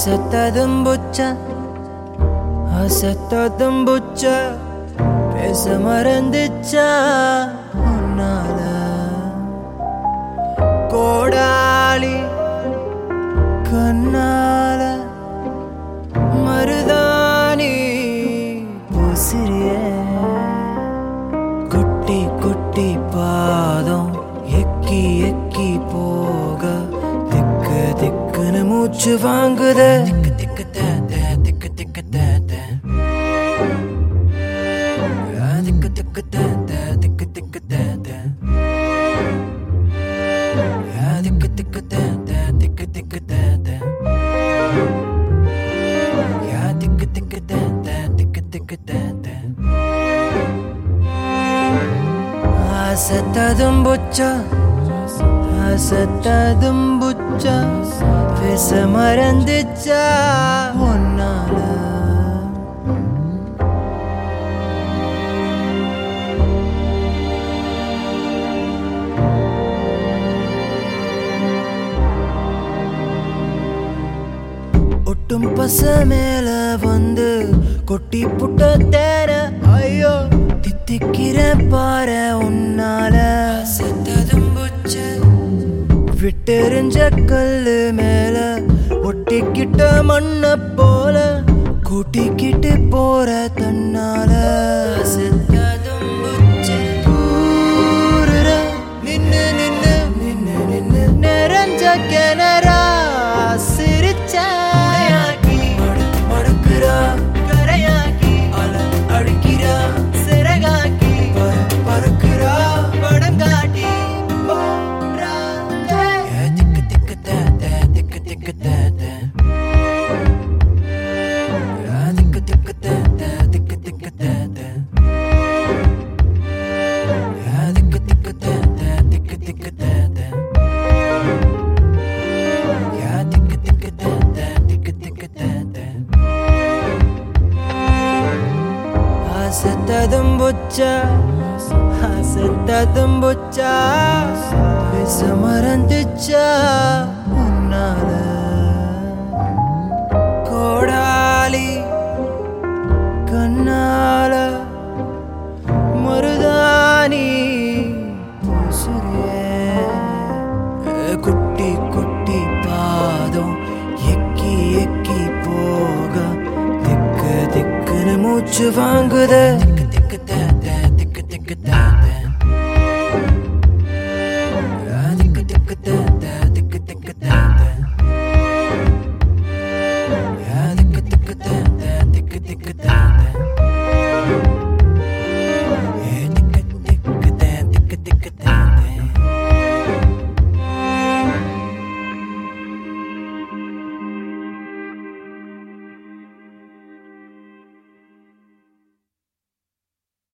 அசத்ததும் புச்ச அசத்ததும் புச்ச பேச மறந்துச்சா உன்னால கோடாலி கண்ணால மருதாணி பூசிறியே குட்டி குட்டி பாதம் எக்கி எக்கி போக திக்கு திக்குன்னு மூச்சு வாங்குத திக்கு திக்கு தேத்த திக்கு திக்கு தேத்த திக்கு திக்கு தேத்த திக்கு திக்கு தேத்த திக்கு திக்கு தேத்த திக்கு திக்கு தேத்த திக்கு திக்கு தேத்த திக்கு திக்கு தேத்த அசத்ததும் புச்ச அசத்ததும் புச்ச பேச மறந்துச்சா ஒன்னால ஒட்டும் பச மேல வந்து கொட்டி புட்ட தேர ஐயோ தித்திக்கிற பார உன்னால சத்ததும் புச்ச விட்டெறிஞ்ச கல்லு மேல ஒட்டிக்கிட்ட மண்ண போல கூட்டிக்கிட்டு போற தன்னால சத்ததும் புச்ச ஊருற நின்னு நின்னு நின்னு நின்னு நிறைஞ்ச கிணறா சிரிச்ச மடுக்குறா கரையாக்கி அல அடிக்கிறா சிறகாக்கி பறக்குறா படம் காட்டி போறா. ஏ, திக்கு திக்கு தேத்த திக்கு திக்கு தேத்த ஏ, திக்கு திக்கு தேத்த திக்கு திக்கு தேத்த ஏ, திக்கு திக்கு தேத்த திக்கு திக்கு தேத்த ஏ, திக்கு திக்கு தேத்த திக்கு திக்கு தேத்த அசத்ததும் புச்சா அசத்ததும் புச்சா பேச மறந்துச்சா உன்னால கோடாலி கண்ணால மருதாணி பூசுறியே குட்டி குட்டி பாதம் எக்கி எக்கி போக திக்கு திக்குன்னு மூச்சு வாங்குத திக்கு திக்கு தேத்த திக்கு திக்கு தே